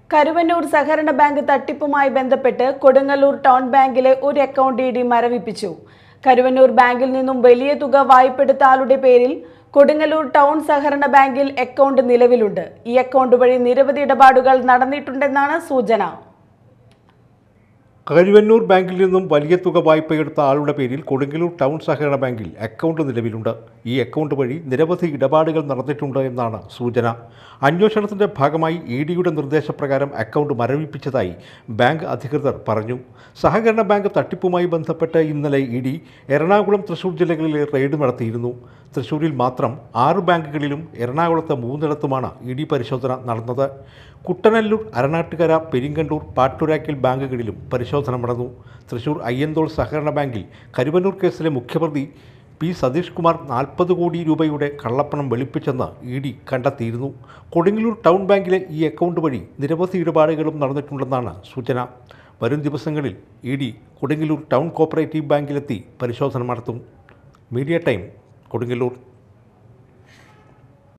കരുവന്നൂർ സഹകരണ ബാങ്ക് തട്ടിപ്പുമായി ബന്ധപ്പെട്ട് കൊടുങ്ങല്ലൂർ ടൗൺ ബാങ്കിലെ ഒരു അക്കൗണ്ട് ഇ ഡി മരവിപ്പിച്ചു കരുവന്നൂർ ബാങ്കിൽ നിന്നും വലിയ തുക വായ്പെടുത്ത ആളുടെ പേരിൽ കൊടുങ്ങല്ലൂർ ടൗൺ സഹകരണ ബാങ്കിൽ അക്കൗണ്ട് നിലവിലുണ്ട് ഈ അക്കൗണ്ട് വഴി നിരവധി ഇടപാടുകൾ നടന്നിട്ടുണ്ടെന്നാണ് സൂചന കരുവന്നൂർ ബാങ്കിൽ നിന്നും വലിയ തുക വായ്പയെടുത്ത ആളുടെ പേരിൽ കൊടുങ്ങല്ലൂർ ടൗൺ സഹകരണ ബാങ്കിൽ അക്കൗണ്ട് നിലവിലുണ്ട് ഈ അക്കൗണ്ട് വഴി നിരവധി ഇടപാടുകൾ നടന്നിട്ടുണ്ട് എന്നാണ് സൂചന അന്വേഷണത്തിന്റെ ഭാഗമായി ഇ ഡിയുടെ നിർദ്ദേശപ്രകാരം അക്കൗണ്ട് മരവിപ്പിച്ചതായി ബാങ്ക് അധികൃതർ പറഞ്ഞു സഹകരണ ബാങ്ക് തട്ടിപ്പുമായി ബന്ധപ്പെട്ട് ഇന്നലെ ഇ ഡി എറണാകുളം തൃശൂർ ജില്ലകളിലെ റെയ്ഡ് നടത്തിയിരുന്നു തൃശൂരിൽ മാത്രം ആറ് ബാങ്കുകളിലും എറണാകുളത്ത് മൂന്നിടത്തുമാണ് ഇ ഡി പരിശോധന നടന്നത് കുട്ടനല്ലൂർ അരണാട്ടുകര പെരിങ്കണ്ടൂർ പാട്ടുരാക്കൽ ബാങ്കുകളിലും പരിശോധന നടന്നു തൃശൂർ അയ്യന്തോൾ സഹകരണ ബാങ്കിൽ കരുവന്നൂർ കേസിലെ മുഖ്യപ്രതി പി സതീഷ് കുമാർ നാൽപ്പത് കോടി രൂപയുടെ കള്ളപ്പണം വെളുപ്പിച്ചെന്ന് ഇ ഡി കണ്ടെത്തിയിരുന്നു കൊടുങ്ങല്ലൂർ ടൗൺ ബാങ്കിലെ ഈ അക്കൗണ്ട് വഴി നിരവധി ഇടപാടുകളും നടന്നിട്ടുണ്ടെന്നാണ് സൂചന വരും ദിവസങ്ങളിൽ E D Kodungallur town cooperative ബാങ്കിലെത്തി പരിശോധന നടത്തും മീഡിയ ടൈം കൊടുങ്ങല്ലൂർ